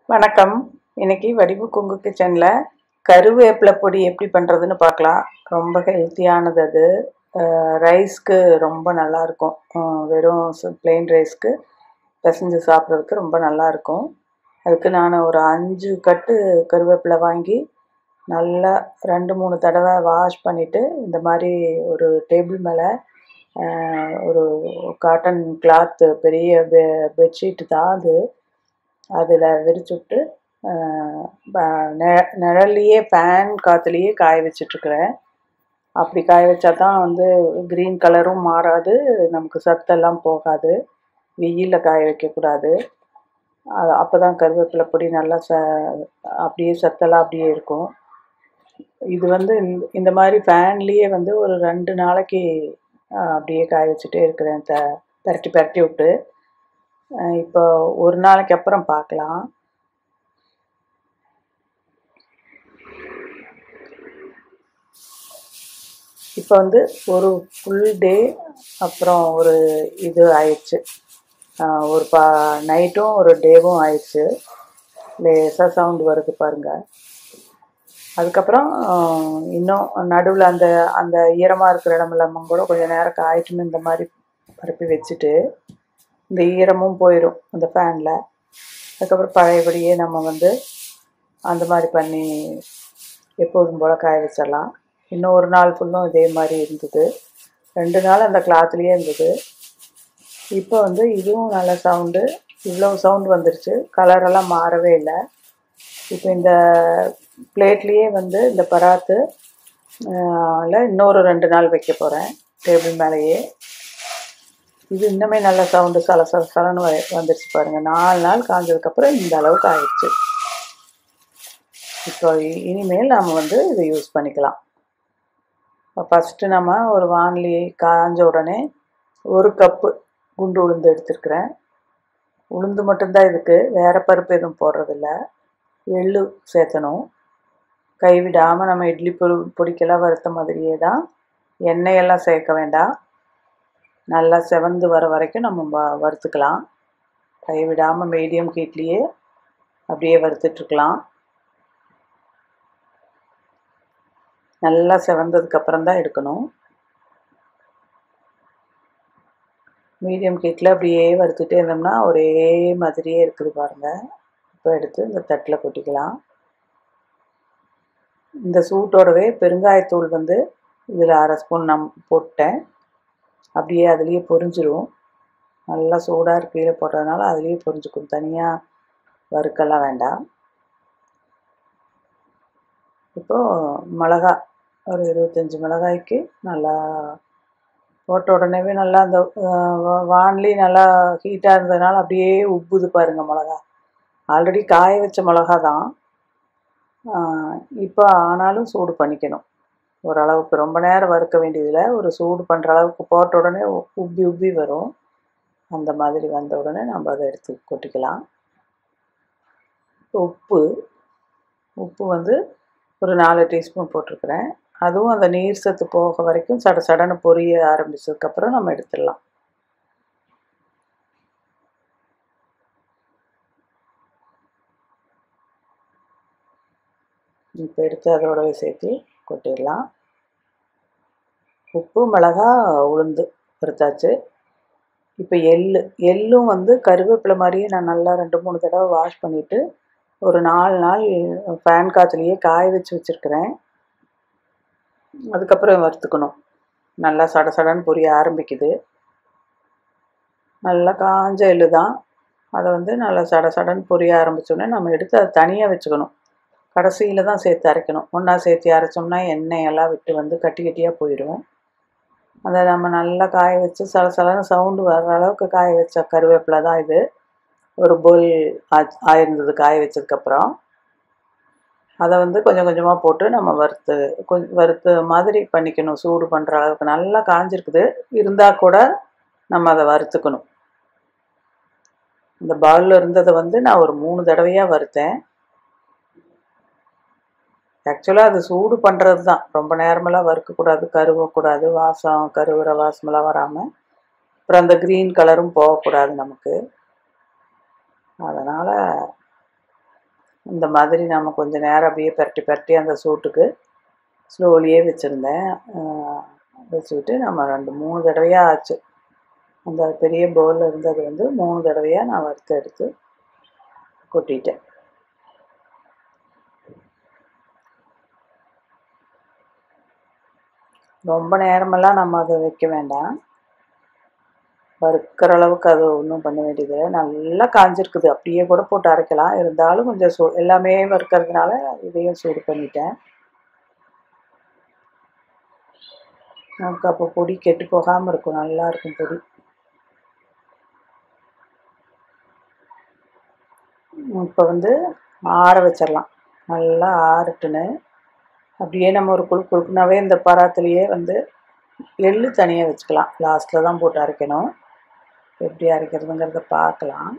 வணக்கம் இன்னைக்கு வடிவு கொங்கு கிச்சனில் கருவேப்பிலை பொடி எப்படி பண்ணுறதுன்னு பார்க்கலாம் ரொம்ப ஹெல்த்தியானது அது ரைஸ்க்கு ரொம்ப நல்லாயிருக்கும் வெறும் பிளெயின் ரைஸ்க்கு பிசைஞ்சு சாப்பிட்றதுக்கு ரொம்ப நல்லாயிருக்கும் அதுக்கு நான் ஒரு அஞ்சு கட்டு கருவேப்பிலை வாங்கி நல்லா ரெண்டு மூணு தடவை வாஷ் பண்ணிவிட்டு இந்த மாதிரி ஒரு டேபிள் மேலே ஒரு காட்டன் கிளாத்து பெரிய பெ பெட்ஷீட்டு தான் அது அதில் விரிச்சு விட்டு நிழல்லையே ஃபேன் காற்றுலையே காய வச்சிட்ருக்குறேன் அப்படி காய வச்சா தான் வந்து க்ரீன் கலரும் மாறாது நமக்கு சத்தெல்லாம் போகாது வெயிலில் காய வைக்கக்கூடாது அது அப்போ தான் கருவேப்பிலை பொடி நல்லா ச அப்படியே சத்தெல்லாம் அப்படியே இருக்கும் இது வந்து இந்த இந்த மாதிரி ஃபேன்லேயே வந்து ஒரு ரெண்டு நாளைக்கு அப்படியே காய வச்சுட்டே இருக்கிறேன் த பரட்டி பரட்டி விட்டு இப்போ ஒரு நாளைக்கு அப்புறம் பார்க்கலாம் இப்போ வந்து ஒரு ஃபுல் டே அப்புறம் ஒரு இது ஆயிடுச்சு ஒரு பா நைட்டும் ஒரு டேவும் ஆயிடுச்சு லேசாக சவுண்டு வருது பாருங்கள் அதுக்கப்புறம் இன்னும் நடுவில் அந்த அந்த ஈரமாக இருக்கிற இடமெல்லாம் கூட கொஞ்சம் நேரம் காயிட்டுன்னு இந்த மாதிரி பரப்பி வச்சுட்டு இந்த ஈரமும் போயிடும் அந்த ஃபேனில் அதுக்கப்புறம் பழையபடியே நம்ம வந்து அந்த மாதிரி பண்ணி எப்போதும் போல் காய வச்சிடலாம் இன்னும் ஒரு நாள் ஃபுல்லும் இதே மாதிரி இருந்தது ரெண்டு நாள் அந்த கிளாத்லேயே இருந்தது இப்போ வந்து இதுவும் நல்ல சவுண்டு இவ்வளோ சவுண்டு வந்துருச்சு கலரெல்லாம் மாறவே இல்லை இப்போ இந்த பிளேட்லேயே வந்து இந்த பராத்து இன்னொரு ரெண்டு நாள் வைக்க போகிறேன் டேபிள் மேலேயே இது இன்னுமே நல்ல சவுண்டு சல சல சலன்னு வந்துருச்சு பாருங்கள் நாலு நாள் காஞ்சதுக்கப்புறம் இந்த அளவுக்கு ஆயிடுச்சு இப்போ இனிமேல் நாம் வந்து இதை யூஸ் பண்ணிக்கலாம் இப்போ ஃபஸ்ட்டு நம்ம ஒரு வான்லி காஞ்ச உடனே ஒரு கப்பு குண்டு உளுந்து எடுத்துருக்குறேன் உளுந்து மட்டும்தான் இதுக்கு வேறு பருப்பு எதுவும் போடுறதில்ல எள்ளு சேர்த்தணும் கைவிடாமல் நம்ம இட்லி பொடி பொடிக்கெல்லாம் வறுத்த மாதிரியே தான் எண்ணெயெல்லாம் சேர்க்க வேண்டாம் நல்லா செவந்து வர வரைக்கும் நம்ம வ வறுத்துக்கலாம் கைவிடாமல் மீடியம் ஹீட்லேயே அப்படியே வறுத்துட்ருக்கலாம் நல்லா செவந்ததுக்கப்புறம் தான் எடுக்கணும் மீடியம் ஹீட்டில் அப்படியே வறுத்துட்டே இருந்தோம்னா ஒரே மாதிரியே இருக்குது பாருங்கள் இப்போ எடுத்து இந்த தட்டில் கொட்டிக்கலாம் இந்த சூட்டோடவே பெருங்காயத்தூள் வந்து இதில் அரை ஸ்பூன் நம் போட்டேன் அப்படியே அதுலேயே பொரிஞ்சிரும் நல்லா சூடாக கீழே போடுறதுனால அதுலேயே பொரிஞ்சுக்கும் தனியாக வறுக்கெல்லாம் வேண்டாம் இப்போது மிளகா ஒரு இருபத்தஞ்சி மிளகாய்க்கு நல்லா போட்ட உடனேவே நல்லா அந்த வான்லி நல்லா ஹீட்டாக இருந்ததுனால அப்படியே உப்புது பாருங்கள் மிளகா ஆல்ரெடி காய வச்ச மிளகா தான் இப்போ ஆனாலும் சூடு பண்ணிக்கணும் ஓரளவுக்கு ரொம்ப நேரம் வறுக்க வேண்டியதில்லை ஒரு சூடு பண்ணுற அளவுக்கு போட்ட உடனே உப்பி உப்பி வரும் அந்த மாதிரி வந்த உடனே நம்ம அதை எடுத்து கொட்டிக்கலாம் உப்பு உப்பு வந்து ஒரு நாலு டீஸ்பூன் போட்டிருக்கிறேன் அதுவும் அந்த நீர் சத்து போக வரைக்கும் சட சடன்னு பொரிய ஆரம்பிச்சதுக்கப்புறம் நம்ம எடுத்துடலாம் இப்போ எடுத்து அதோடவே சேர்த்து கொட்டிடலாம் உப்பு மிளகா உளுந்து வறுத்தாச்சு இப்போ எள் எள்ளும் வந்து கருவேப்பிலை மாதிரியே நான் நல்லா ரெண்டு மூணு தடவை வாஷ் பண்ணிவிட்டு ஒரு நாலு நாள் ஃபேன் காற்றுலையே காய வச்சு வச்சுருக்கிறேன் அதுக்கப்புறம் வறுத்துக்கணும் நல்லா சட சடன்னு பொரிய ஆரம்பிக்குது நல்லா காஞ்ச எள்ளு தான் அதை வந்து நல்லா சட சடன்னு பொரிய ஆரம்பித்தோடனே நம்ம எடுத்து அதை தனியாக வச்சுக்கணும் கடைசியில் தான் சேர்த்து அரைக்கணும் ஒன்றா சேர்த்து அரைச்சோம்னா எண்ணெயெல்லாம் விட்டு வந்து கட்டி கட்டியாக போயிடும் அதை நம்ம நல்லா காய வச்சு சல சலன்னு சவுண்டு வர்ற அளவுக்கு காய வச்ச கருவேப்பிலை தான் இது ஒரு போல் ஆயிருந்தது காய வச்சதுக்கப்புறம் அதை வந்து கொஞ்சம் கொஞ்சமாக போட்டு நம்ம வறுத்து கொஞ்சம் வறுத்து மாதிரி பண்ணிக்கணும் சூடு பண்ணுற அளவுக்கு நல்லா காஞ்சிருக்குது இருந்தால் கூட நம்ம அதை வறுத்துக்கணும் இந்த பவுலில் இருந்ததை வந்து நான் ஒரு மூணு தடவையாக வறுத்தேன் ஆக்சுவலாக அது சூடு பண்ணுறது தான் ரொம்ப நேரமெல்லாம் வறுக்கக்கூடாது கருவக்கூடாது வாசம் கருவுற வாசமெல்லாம் வராமல் அப்புறம் அந்த க்ரீன் கலரும் போகக்கூடாது நமக்கு அதனால் இந்த மாதிரி நம்ம கொஞ்ச நேரம் அப்படியே பரட்டி பரட்டி அந்த சூட்டுக்கு ஸ்லோலியே வச்சுருந்தேன் வச்சுக்கிட்டு நம்ம ரெண்டு மூணு தடவையாக ஆச்சு அந்த பெரிய பவுலில் இருந்தது வந்து மூணு தடவையாக நான் வறுத்து எடுத்து கொட்டிட்டேன் ரொம்ப நேரமெல்லாம் நம்ம அதை வைக்க வேண்டாம் வறுக்கிற அளவுக்கு அது ஒன்றும் பண்ண வேண்டியதில்லை நல்லா காஞ்சிருக்குது அப்படியே கூட போட்டு அரைக்கலாம் இருந்தாலும் கொஞ்சம் சூ எல்லாமே வறுக்கிறதுனால இதையும் சூடு பண்ணிட்டேன் நமக்கு அப்போ பொடி கெட்டு போகாமல் இருக்கும் நல்லா இருக்கும் பொடி இப்போ வந்து ஆற வச்சிடலாம் நல்லா ஆறட்டுன்னு அப்படியே நம்ம ஒரு குழு குழுக்குனாவே இந்த பராத்துலேயே வந்து எள்ளு தனியாக வச்சுக்கலாம் லாஸ்ட்டில் தான் போட்டு அரைக்கணும் எப்படி அரைக்கிறதுங்கிறத பார்க்கலாம்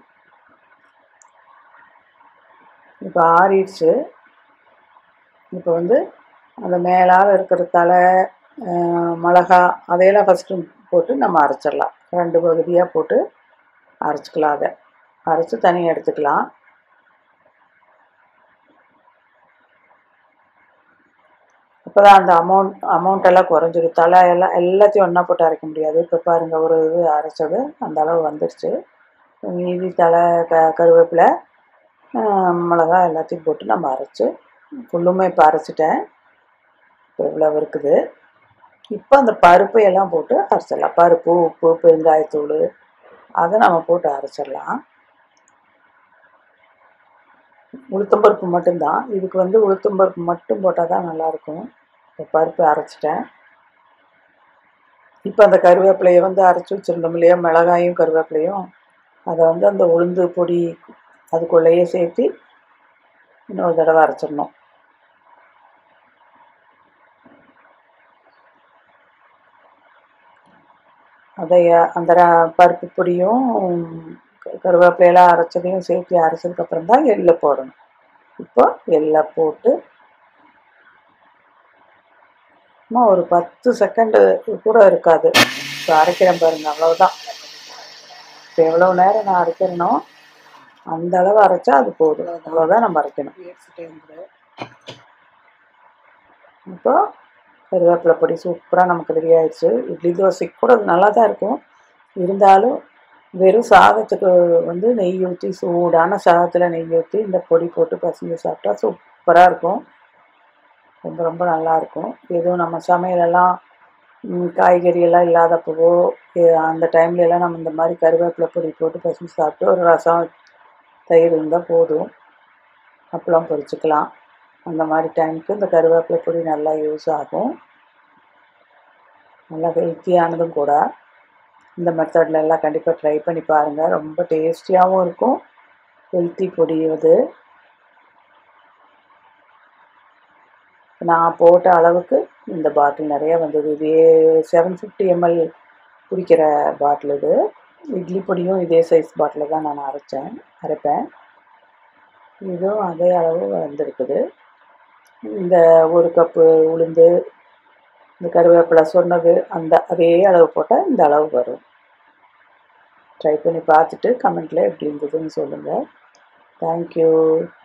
இப்போ ஆறிடுச்சு இப்போ வந்து அந்த மேலால் இருக்கிற தலை மிளகா அதையெல்லாம் ஃபஸ்ட்டு போட்டு நம்ம அரைச்சிடலாம் ரெண்டு பகுதியாக போட்டு அரைச்சிக்கலாம் அதை அரைச்சி தனியாக எடுத்துக்கலாம் அப்போ தான் அந்த அமௌண்ட் அமௌண்ட் எல்லாம் குறைஞ்சிடும் தலை எல்லாம் எல்லாத்தையும் ஒன்றா போட்டு அரைக்க முடியாது இப்போ பாருங்கள் ஒரு இது அரைச்சது அந்த அளவு வந்துடுச்சு மீதி தலை க கருவேப்பிலை மிளகா எல்லாத்தையும் போட்டு நம்ம அரைச்சி ஃபுல்லுமே இப்போ அரைச்சிட்டேன் இப்போ இவ்வளோ இருக்குது இப்போ அந்த பருப்பை எல்லாம் போட்டு அரைச்சிடலாம் பருப்பு உப்பு பெருங்காயத்தூள் அதை நம்ம போட்டு அரைச்சிடலாம் உளுத்தம்பருப்பு மட்டும்தான் இதுக்கு வந்து உளுத்தம்பருப்பு மட்டும் போட்டால் தான் நல்லாயிருக்கும் இப்போ பருப்பு அரைச்சிட்டேன் இப்போ அந்த கருவேப்பிலையை வந்து அரைச்சி வச்சுருந்தோம் இல்லையா மிளகாயும் கருவேப்பிலையும் அதை வந்து அந்த உளுந்து பொடி அதுக்குள்ளேயே சேர்த்து இன்னொரு தடவை அரைச்சிடணும் அதை அந்த பருப்பு பொடியும் கருவேப்பிலையெல்லாம் அரைச்சதையும் சேர்த்து அரைச்சதுக்கப்புறம் தான் எள்ளை போடணும் இப்போ எள்ளை போட்டு சும்மா ஒரு பத்து செகண்டு கூட இருக்காது இப்போ அரைக்கிறேன் பாருங்க அவ்வளவுதான் இப்போ எவ்வளோ நேரம் நான் அரைக்கிறேனோ அந்த அளவு அரைச்சா அது போதும் அவ்வளோதான் நம்ம அரைக்கணும் இப்போ கருவேப்பிலை பொடி சூப்பராக நமக்கு ரெடி ஆயிடுச்சு இட்லி தோசைக்கு கூட அது நல்லா தான் இருக்கும் இருந்தாலும் வெறும் சாதத்துக்கு வந்து நெய் ஊற்றி சூடான சாதத்தில் நெய் ஊற்றி இந்த பொடி போட்டு பசங்க சாப்பிட்டா சூப்பராக இருக்கும் ரொம்ப ரொம்ப நல்லாயிருக்கும் எதுவும் நம்ம சமையலெல்லாம் காய்கறி எல்லாம் இல்லாதப்பவோ அந்த டைம்ல எல்லாம் நம்ம இந்த மாதிரி கருவேப்பிலை பொடி போட்டு பசங்க சாப்பிட்டு ஒரு ரசம் தயிர் இருந்தால் போதும் அப்பளம் பொரிச்சுக்கலாம் அந்த மாதிரி டைமுக்கு இந்த கருவேப்பிலை பொடி நல்லா யூஸ் ஆகும் நல்லா ஹெல்த்தியானதும் கூட இந்த மெத்தடில் எல்லாம் கண்டிப்பாக ட்ரை பண்ணி பாருங்கள் ரொம்ப டேஸ்டியாகவும் இருக்கும் ஹெல்த்தி பொடி அது நான் போட்ட அளவுக்கு இந்த பாட்டில் நிறைய வந்தது இதே செவன் ஃபிஃப்டி எம்எல் குடிக்கிற பாட்டில் இது இட்லி பொடியும் இதே சைஸ் பாட்டில் தான் நான் அரைச்சேன் அரைப்பேன் இதுவும் அதே அளவு வந்திருக்குது இந்த ஒரு கப்பு உளுந்து இந்த கருவேப்பிலை சொன்னது அந்த அதே அளவு போட்டால் இந்த அளவு வரும் ட்ரை பண்ணி பார்த்துட்டு கமெண்ட்டில் எப்படி இருந்ததுன்னு சொல்லுங்கள் தேங்க்யூ